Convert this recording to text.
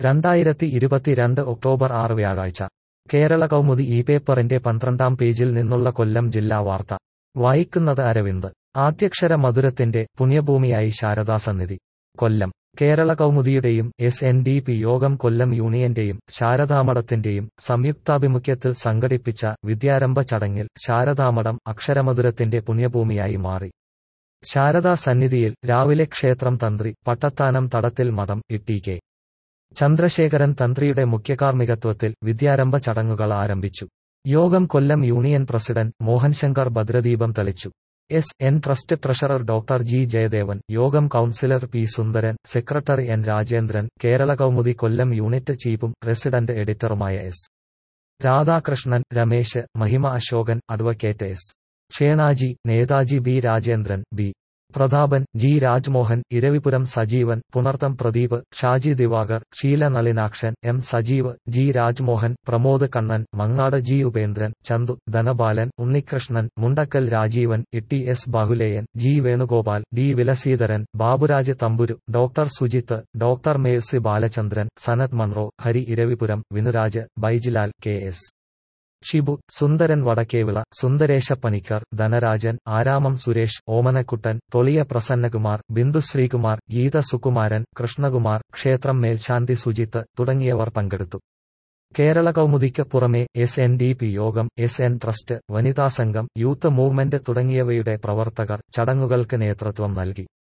രണ്ടായിരത്തി ഇരുപത്തിരണ്ട് ഒക്ടോബർ ആറ് വ്യാഴാഴ്ച കേരള കൗമുദി ഈ പേപ്പറിന്റെ പന്ത്രണ്ടാം പേജിൽ നിന്നുള്ള കൊല്ലം ജില്ലാ വാർത്ത വായിക്കുന്നത് അരവിന്ദ് ആദ്യക്ഷര മധുരത്തിന്റെ പുണ്യഭൂമിയായി ശാരദാസന്നിധി കൊല്ലം കേരള കൗമുദിയുടെയും എസ് എൻ ഡി പി യോഗം കൊല്ലം യൂണിയന്റെയും ശാരദാമഠത്തിന്റെയും സംയുക്താഭിമുഖ്യത്തിൽ സംഘടിപ്പിച്ച വിദ്യാരംഭ ചടങ്ങിൽ ശാരദാമഠം അക്ഷരമധുരത്തിന്റെ പുണ്യഭൂമിയായി മാറി ശാരദാ സന്നിധിയിൽ രാവിലെ ക്ഷേത്രം തന്ത്രി പട്ടത്താനം തടത്തിൽ മഠം ഇട്ടി കെ ചന്ദ്രശേഖരൻ തന്ത്രിയുടെ മുഖ്യകാർമ്മികത്വത്തിൽ വിദ്യാരംഭ ചടങ്ങുകൾ ആരംഭിച്ചു യോഗം കൊല്ലം യൂണിയൻ പ്രസിഡന്റ് മോഹൻശങ്കർ ഭദ്രദീപം തെളിച്ചു S N trust treasurer doctor G Jayadevan യോഗം councillor P Sundaran secretary N Rajendran Kerala Kaumudi Kollam unit ചീഫും റെസിഡന്റ് എഡിറ്ററുമായ S Radhakrishnan Ramesh Mahima Asokan advocate S Shenaji Netaji B Rajendran B Prathapan G Rajmohan Eravipuram Sajeevan Punartham Pradeep Shaji Divakar Sheela Nalinakshan M Sajeev G Rajmohan Pramod Kannan Mangad G Upendran Chandu Dhanapalan Unnikrishnan Mundakkal Rajeevan Itty S Bahuleyan G Venugopal D Vilaseedharan Baburaj തമ്പുരു doctor Sujith doctor Mercy Balachandran Sanath Munroe Hari Eravipuram Vinuraj Baijilal K S Shibu Sundaran Vadakkevila Sundaresa Panicker Dhanarajan Aramam Suresh Omanakuttan Tholiya Prasannakumar Bindu Sreekumar Geetha Sukumaran Krishnakumar ക്ഷേത്രം മേൽശാന്തി സുജിത്ത് തുടങ്ങിയവർ പങ്കെടുത്തു കേരള കൗമുദിക്ക് പുറമെ എസ് എൻ ഡി പി യോഗം എസ് എൻ ട്രസ്റ്റ് വനിതാ സംഘം യൂത്ത് മൂവ്മെന്റ് തുടങ്ങിയവയുടെ പ്രവർത്തകർ ചടങ്ങുകൾക്ക് നേതൃത്വം നൽകി